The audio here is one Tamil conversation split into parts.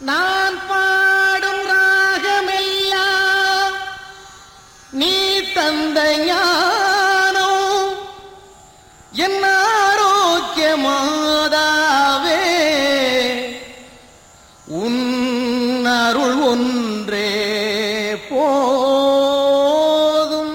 நான் பாடும் ராகமெல்லாம் நீ தந்த ஞானம் என் ஆரோக்கிய மாதாவே உன் அருள் ஒன்றே போதும்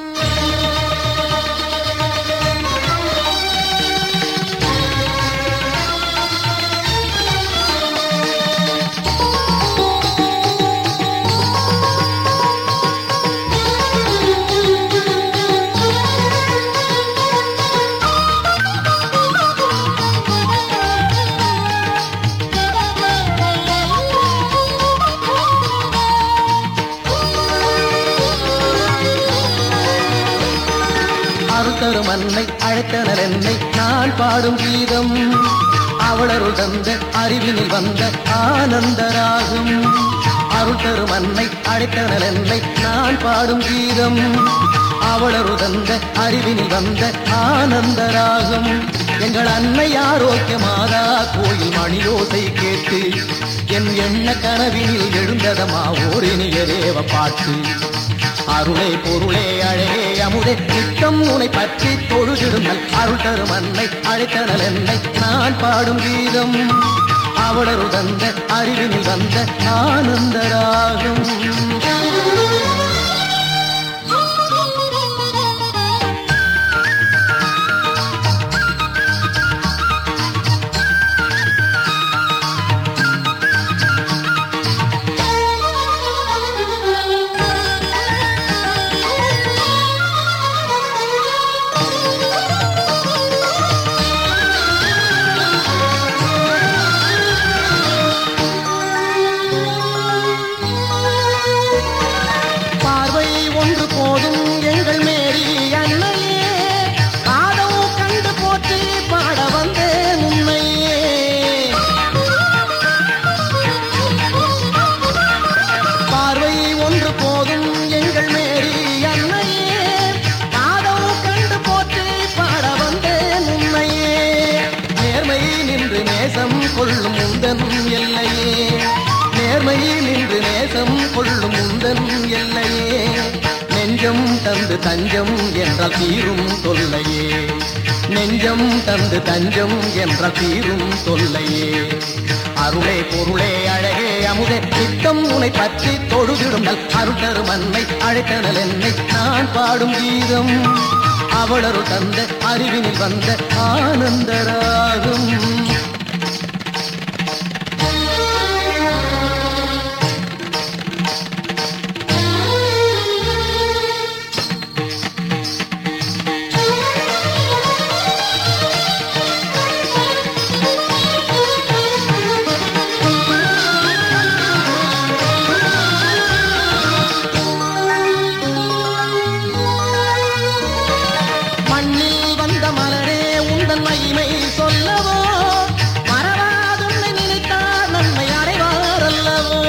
அருத்தரும் அன்னை அழைத்தனர் என்னை நான் பாடும் கீதம் அவளருள் தந்த அறிவினில் வந்த ஆனந்தராகும் அருள் தரும் அன்னை அழைத்தனர் என்னை நான் பாடும் கீதம் அவளருள் தந்த அறிவினில் வந்த ஆனந்தராகும் எங்கள் அன்னை ஆரோக்கிய மாதா கோயில் மணியோசை கேட்டு என் எண்ண கனவினில் எழுந்ததமா ஓரினிய தேவ பாட்டு அருளே பொருளே அழகே அமுதே நித்தம் உனை பற்றி தொழுதிடுங்கள் அருள் தரும் அன்னை அழைத்தனல் என்னை நான் பாடும் கீதம் அவளரு தந்த அறிவினில் வந்த ஆனந்தராகும் பார்வை ஒன்று போதும் எங்கள் மேரி அன்னையே காதவு கண்டு போற்றி பாட வந்தேன் உன்னையே பார்வை ஒன்று போதும் எங்கள் மேரி அன்னையே காதவு கண்டு போற்றி பாட வந்தேன் உன்னையே நேர்மை நின்று நேசம் கொள்ளும் முந்தன் எல்லையே நேர்மை நின்று நேசம் கொள்ளும் முந்தன் எல்லையே நெஞ்சம் தந்து தஞ்சம் என்றால் தீரும் தொல்லையே நெஞ்சம் தந்து தஞ்சம் என்றால் தீரும் தொல்லையே அருளே பொருளே அழகே அமுதே நித்தம் உனை பற்றி தொழுதிடுங்கள் அருள் தரும் அன்னை அழைத்தனல் என்னை நான் பாடும் கீதம் அவளரு தந்த அறிவினில் வந்த ஆனந்தராகும் மண்ணில் வந்த மலரே உந்தன் மகிமை சொல்லவோ மறவாதுன்னை நினைத்தார் நன்மை அடைவார் அல்லவோ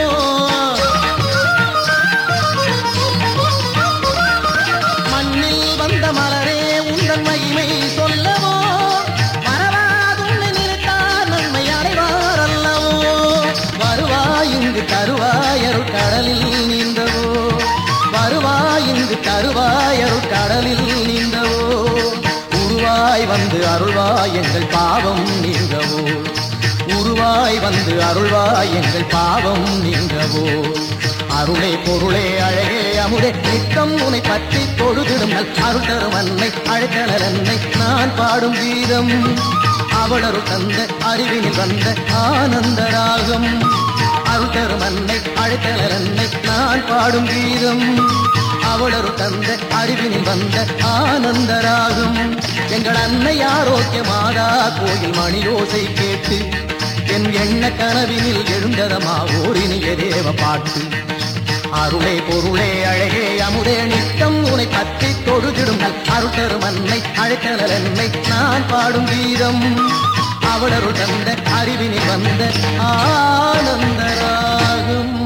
மண்ணில் வந்த மலரே உந்தன் மகிமை சொல்லவோ மறவாதுன்னை நினைத்தார் நன்மை அடைவார் அல்லவோ வருவாய் இங்கு தருவாய் அருள் கடலில் நீந்தவோ வருவாய் இங்கு தருவாய் அருள் கடலில் நீந்தவோ உருவாய் வந்து அருள்வாய் எங்கள் பாவம் நீங்கவோ உருவாய் வந்து அருள்வாய் எங்கள் பாவம் நீங்கவோ அருளே பொருளே அழகே அமுதே நித்தம் உனை பற்றி தொழுதிடுங்கள் அருள் தரும் அன்னை அழைத்தனர் அன்னை நான் பாடும் கீதம் அவளரு தந்த அறிவினில் வந்த ஆனந்தராகம் அருள் தரும் அன்னை அழைத்தனர் அன்னை நான் பாடும் கீதம் அவளரு தந்த அறிவினில் வந்த ஆனந்தராகும் எங்கள் அன்னை ஆரோக்கிய மாதா கோயில் மணியோசை கேட்டு என் எண்ண கனவினில் எழுந்ததமா ஓரினிய தேவ பாட்டு அருளே பொருளே அழகே அமுதே நித்தம் உனை பற்றி தொழுதிடுங்கள் அருள் தரும் அன்னை அழைத்தனர் என்னை நான் பாடும் கீதம் அவளருள் தந்த அறிவினில் வந்த ஆனந்தராகும்